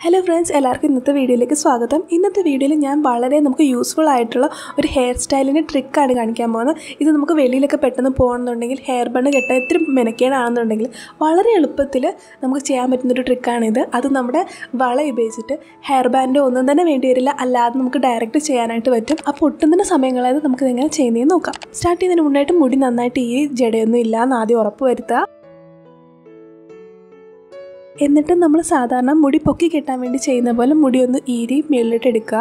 hello friends എല്ലാവർക്കും ഇന്നത്തെ വീഡിയോയിലേക്ക് സ്വാഗതം ഇന്നത്തെ വീഡിയോയിൽ ഞാൻ വളരെ നമുക്ക് യൂസ്ഫുൾ ആയിട്ടുള്ള ഒരു ഹെയർ സ്റ്റൈലിൻ്റെ ട്രിക്കാണ് കാണിക്കാൻ പോകുന്നത് ഇത് നമുക്ക് വെളിയിലൊക്കെ പെട്ടെന്ന് പോകണമെന്നുണ്ടെങ്കിൽ ഹെയർ ബണ്ണ് കെട്ടാൻ ഇത്തിരി മെനക്കേടാണെന്നുണ്ടെങ്കിൽ വളരെ എളുപ്പത്തിൽ നമുക്ക് ചെയ്യാൻ പറ്റുന്നൊരു ട്രിക്കാണിത് അത് നമ്മുടെ വള ഉപയോഗിച്ചിട്ട് ഹെയർ ബാൻഡ് ഒന്നും തന്നെ വേണ്ടി വരില്ല അല്ലാതെ നമുക്ക് ഡയറക്റ്റ് ചെയ്യാനായിട്ട് പറ്റും അപ്പോൾ ഒട്ടും തന്നെ സമയങ്ങളായത് നമുക്ക് ഇതെങ്ങനെ ചെയ്യുന്നതെന്ന് നോക്കാം സ്റ്റാർട്ട് ചെയ്യുന്നതിന് മുന്നായിട്ട് മുടി നന്നായിട്ട് ഈ ജടയൊന്നും ഇല്ല എന്ന് ആദ്യം ഉറപ്പ് വരുത്തുക എന്നിട്ട് നമ്മൾ സാധാരണ മുടി പൊക്കി കെട്ടാൻ വേണ്ടി ചെയ്യുന്ന പോലെ മുടി ഒന്ന് ഈരി മുകളിലിട്ട് എടുക്കുക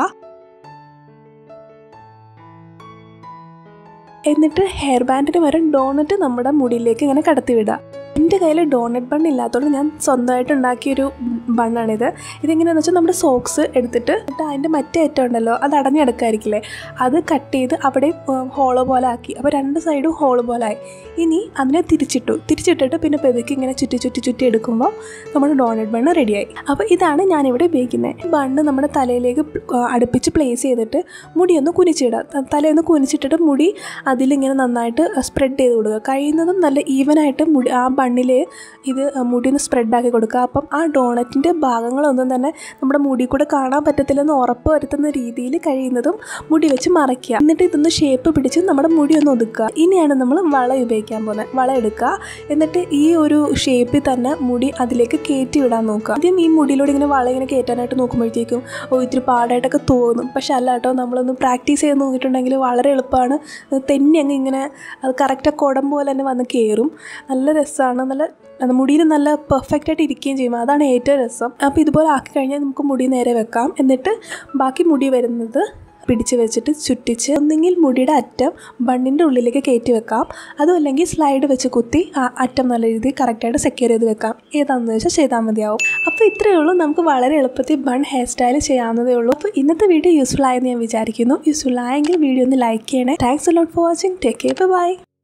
എന്നിട്ട് ഹെയർ ബാൻഡിന് വരെ ഡോണറ്റ് നമ്മുടെ മുടിയിലേക്ക് ഇങ്ങനെ കടത്തി വിടുക എൻ്റെ കയ്യിൽ ഡോണറ്റ് ബൺ ഇല്ലാത്തതുകൊണ്ട് ഞാൻ സ്വന്തമായിട്ട് ഉണ്ടാക്കിയൊരു ബണ്ണാണിത് ഇതെങ്ങനെയാണെന്ന് വെച്ചാൽ നമ്മുടെ സോക്സ് എടുത്തിട്ട് എന്നിട്ട് അതിൻ്റെ മറ്റേ അറ്റം ഉണ്ടല്ലോ അത് അടഞ്ഞെടുക്കായിരിക്കില്ലേ അത് കട്ട് ചെയ്ത് അവിടെ ഹോളോ പോലെ ആക്കി അപ്പോൾ രണ്ട് സൈഡും ഹോള് പോലെ ആയി ഇനി അതിനെ തിരിച്ചിട്ടു തിരിച്ചിട്ടിട്ട് പിന്നെ പെതുക്കി ഇങ്ങനെ ചുറ്റി ചുറ്റി ചുറ്റി എടുക്കുമ്പോൾ നമ്മുടെ ഡോണറ്റ് ബണ്ണ് റെഡിയായി അപ്പോൾ ഇതാണ് ഞാനിവിടെ ഉപയോഗിക്കുന്നത് ബണ്ണ് നമ്മുടെ തലയിലേക്ക് അടുപ്പിച്ച് പ്ലേസ് ചെയ്തിട്ട് മുടിയൊന്ന് കുനിച്ചിടുക തലയൊന്ന് കുനിച്ചിട്ടിട്ട് മുടി അതിലിങ്ങനെ നന്നായിട്ട് സ്പ്രെഡ് ചെയ്ത് കൊടുക്കുക കഴിയുന്നതും നല്ല ഈവനായിട്ട് മുടി ആ ബണ്ണിൽ ഇത് മുടി ഒന്ന് സ്പ്രെഡാക്കി കൊടുക്കുക അപ്പം ആ ഡോണറ്റിൻ്റെ ഭാഗങ്ങളൊന്നും തന്നെ നമ്മുടെ മുടി കൂടെ കാണാൻ പറ്റത്തില്ലെന്ന് ഉറപ്പ് വരുത്തുന്ന രീതിയിൽ കഴിയുന്നതും മുടി വെച്ച് മറയ്ക്കുക എന്നിട്ട് ഇതൊന്ന് ഷേപ്പ് പിടിച്ച് നമ്മുടെ മുടി ഒന്ന് ഒതുക്കുക ഇനിയാണ് നമ്മൾ വള ഉപയോഗിക്കാൻ പോകുന്നത് വള എടുക്കുക എന്നിട്ട് ഈ ഒരു ഷേപ്പിൽ തന്നെ മുടി അതിലേക്ക് കയറ്റി വിടാൻ നോക്കുക ആദ്യം ഈ മുടിയിലൂടെ ഇങ്ങനെ വള ഇങ്ങനെ കയറ്റാനായിട്ട് നോക്കുമ്പോഴത്തേക്കും ഓ ഇത്തിരി പാടായിട്ടൊക്കെ തോന്നും പക്ഷെ അല്ല കേട്ടോ നമ്മളൊന്ന് പ്രാക്ടീസ് ചെയ്ത് നോക്കിയിട്ടുണ്ടെങ്കിൽ വളരെ എളുപ്പമാണ് തെന്നി അങ്ങ് ഇങ്ങനെ അത് കറക്റ്റ് കുടം പോലെ തന്നെ വന്ന് കയറും നല്ല രസമാണ് നല്ല മുടിയിൽ നല്ല പെർഫെക്റ്റ് ആയിട്ട് ഇരിക്കുകയും ചെയ്യും അതാണ് ഏറ്റവും രസം അപ്പോൾ ഇതുപോലെ ആക്കി കഴിഞ്ഞാൽ നമുക്ക് മുടി നേരെ വെക്കാം എന്നിട്ട് ബാക്കി മുടി വരുന്നത് പിടിച്ച് വെച്ചിട്ട് ചുറ്റിച്ച് ഒന്നെങ്കിൽ മുടിയുടെ അറ്റം ബണ്ണിൻ്റെ ഉള്ളിലേക്ക് കയറ്റി വെക്കാം അതും അല്ലെങ്കിൽ സ്ലൈഡ് വെച്ച് കുത്തി ആ അറ്റം നല്ല രീതിയിൽ കറക്റ്റായിട്ട് സെക്യൂർ ചെയ്ത് വെക്കാം ഏതാണെന്ന് വെച്ചാൽ ചെയ്താൽ മതിയാവും അപ്പോൾ ഇത്രയേ ഉള്ളൂ നമുക്ക് വളരെ എളുപ്പത്തിൽ ബൺ ഹെയർ സ്റ്റൈൽ ചെയ്യാവുന്നതേ ഉള്ളൂ അപ്പോൾ ഇന്നത്തെ വീഡിയോ യൂസ്ഫുൾ ആയെന്ന് ഞാൻ വിചാരിക്കുന്നു യൂസ്ഫുൾ ആയെങ്കിൽ വീഡിയോ ഒന്ന് ലൈക്ക് ചെയ്യണേ thanks lot for watching take care by